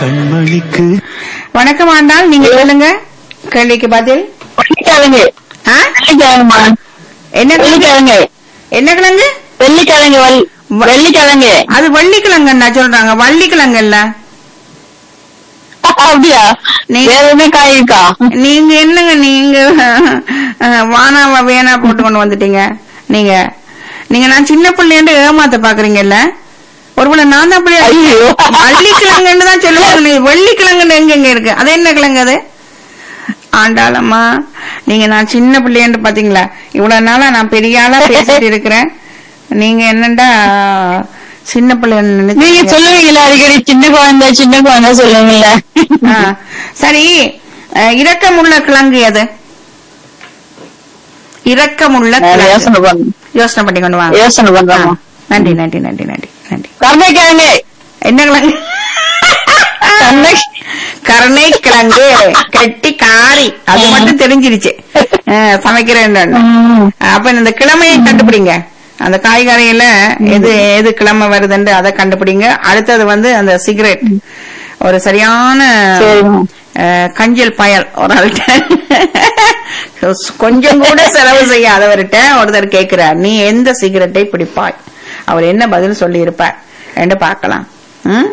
கண்மணிக்கு வணக்கம் ஆண்டாள் நீங்க சொல்லுங்க கேள்விக்கு பதில் வெள்ளிக்கிழங்கு ஆ? வெள்ளிக்கிழங்குமா என்ன கிழங்கு? வெள்ளிக்கிழங்கு என்ன கிழங்கு வெள்ளிக்கிழங்கு வல்- வெள்ளிக்கிழங்கு அது வள்ளிக்கிழங்குன்னா சொல்றாங்க வள்ளிக்கிழங்கு இல்ல அப்படியா நீ- வேற எதுவுமே காய் இருக்கா நீங்க என்னங்க நீங்க அஹ், வானாவா வேணா போட்டு கொண்டு வந்துட்டீங்க நீங்க நீங்க நான் சின்ன பிள்ளைன்னு ஏமாத்த பாக்குறீங்கல்ல ஒருவேளை நான் தான் அப்படியே ஐயோ. வள்ளிக்கிழங்குன்னு தான் சொல்லுவாங்க நீ வெள்ளிக்கிழங்குன்னு எங்க எங்க இருக்கு அது என்ன கிழங்கு அது ஆண்டாளம்மா நீங்க நான் சின்ன பிள்ளைன்னு பாத்தீங்களா இவ்வளவு நாளா நான் பெரிய ஆளா பேசிட்டு இருக்கிறேன் நீங்க என்னண்டா சின்ன பிள்ளைன்னு நீங்க நினைச்சீங்க சொல்லுவீங்களா அடிக்கடி சின்ன குழந்தை சின்ன குழந்தை சொல்லுவீங்கல்ல ஆ, சரி அஹ், இரக்கமுள்ள கிழங்கு எது இரக்கமுள்ள நான் கிழங்கு. யோசனை பண்ண யோசனை பண்ணி கொண்டு வாங்க யோசனை ஆ, பண்றோம் நன்றி நன்றி நன்றி நன்றி நன்றி கருணைக்கிழங்கு என்ன கிழங்கு கருணை கருணை கிழங்கு கெட்டி காரி அது மட்டும் தெரிஞ்சிருச்சு அஹ், சமைக்கிறேன் ம். அப்ப இந்த கிழமையை கண்டுபிடிங்க அந்த காய்கறியில எது எது கிழமை வருதுன்னு அதை கண்டுபிடிங்க அடுத்தது வந்து அந்த சிகரெட் ஒரு சரியான சரிம்மா. அஹ், கஞ்சல் பயல் ஒரு ஆள்கிட்ட கொஞ்சம் கூட செலவு செய்யாதவர்கிட்ட ஒருத்தர் கேட்கிறார் நீ எந்த சிகரெட்டை பிடிப்பாய் அவர் என்ன பதில் சொல்லி இருப்பார் என்று பார்க்கலாம் ம்?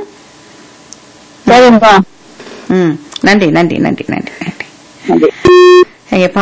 சரிம்மா ம் நன்றி நன்றி நன்றி நன்றி நன்றி நன்றி. எங்க